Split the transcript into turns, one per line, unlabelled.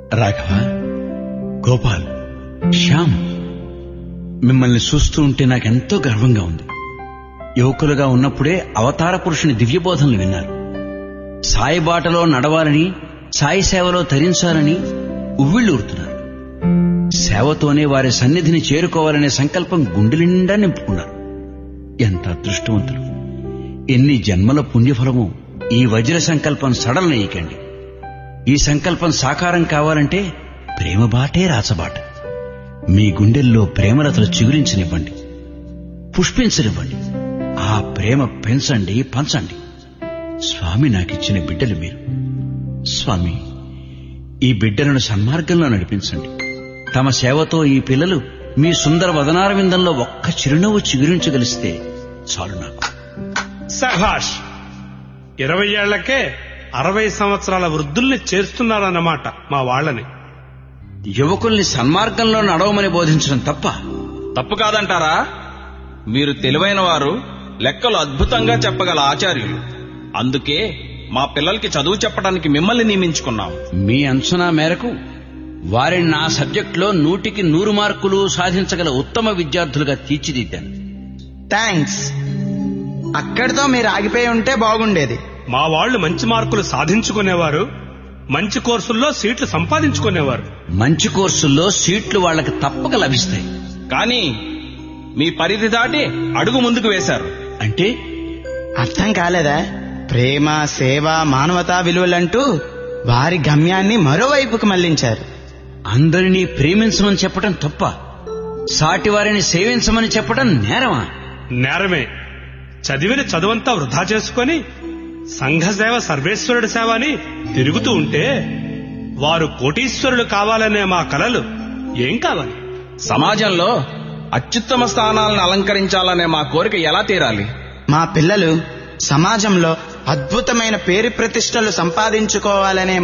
రాఘవ గోపాల్ శ్యామ్ మిమ్మల్ని చూస్తూ ఉంటే నాకెంతో గర్వంగా ఉంది యువకులుగా ఉన్నప్పుడే అవతార పురుషుని దివ్యబోధనలు విన్నారు సాయి బాటలో నడవాలని సాయి సేవలో తరించాలని ఉవ్విళ్ళూరుతున్నారు సేవతోనే వారి సన్నిధిని చేరుకోవాలనే సంకల్పం గుండె నిండా నింపుకున్నారు ఎంత అదృష్టవంతులు ఎన్ని జన్మల పుణ్యఫలమో ఈ వజ్ర సంకల్పం సడలనీయకండి ఈ సంకల్పం సాకారం కావాలంటే ప్రేమ బాటే రాచబాట మీ గుండెల్లో ప్రేమలతలు చిగురించనివ్వండి పుష్పించనివ్వండి ఆ ప్రేమ పెంచండి పంచండి స్వామి నాకిచ్చిన బిడ్డలు మీరు స్వామి ఈ బిడ్డలను సన్మార్గంలో నడిపించండి తమ సేవతో ఈ పిల్లలు మీ సుందర వదనార విందంలో ఒక్క చిరునవ్వు చిగురించగలిస్తే చాలు నాకు
సభాష్ ఇరవై ఏళ్లకే అరవై సంవత్సరాల వృద్ధుల్ని చేస్తున్నారన్నమాట మా వాళ్ళని
యువకుల్ని సన్మార్గంలో నడవమని బోధించడం తప్ప
తప్పు కాదంటారా మీరు తెలివైన వారు లెక్కలు అద్భుతంగా చెప్పగల ఆచార్యులు అందుకే మా పిల్లలకి చదువు చెప్పడానికి మిమ్మల్ని నియమించుకున్నాం
మీ అంచనా మేరకు వారిని నా సబ్జెక్టులో నూటికి నూరు మార్కులు సాధించగల ఉత్తమ విద్యార్థులుగా తీర్చిదిద్దాను
థ్యాంక్స్ అక్కడితో మీరు ఆగిపోయి ఉంటే బాగుండేది
మా వాళ్ళు మంచి మార్కులు సాధించుకునేవారు మంచి కోర్సుల్లో సీట్లు సంపాదించుకునేవారు
మంచి కోర్సుల్లో సీట్లు వాళ్ళకి తప్పక లభిస్తాయి
కానీ మీ పరిధి దాటి అడుగు ముందుకు వేశారు
అంటే
అర్థం కాలేదా ప్రేమ సేవ మానవతా విలువలంటూ వారి గమ్యాన్ని మరోవైపుకు మళ్లించారు
అందరినీ ప్రేమించమని చెప్పడం తప్ప సాటి వారిని సేవించమని చెప్పడం నేరమా
నేరమే చదివిన చదువంతా వృధా చేసుకొని సంఘ సేవ సర్వేశ్వరుడి సేవ అని తిరుగుతూ ఉంటే వారు కోటీశ్వరులు కావాలనే మా కలలు ఏం కావాలి
సమాజంలో అత్యుత్తమ స్థానాలను అలంకరించాలనే మా కోరిక ఎలా తీరాలి
మా పిల్లలు సమాజంలో అద్భుతమైన పేరు ప్రతిష్టలు సంపాదించుకోవాలనే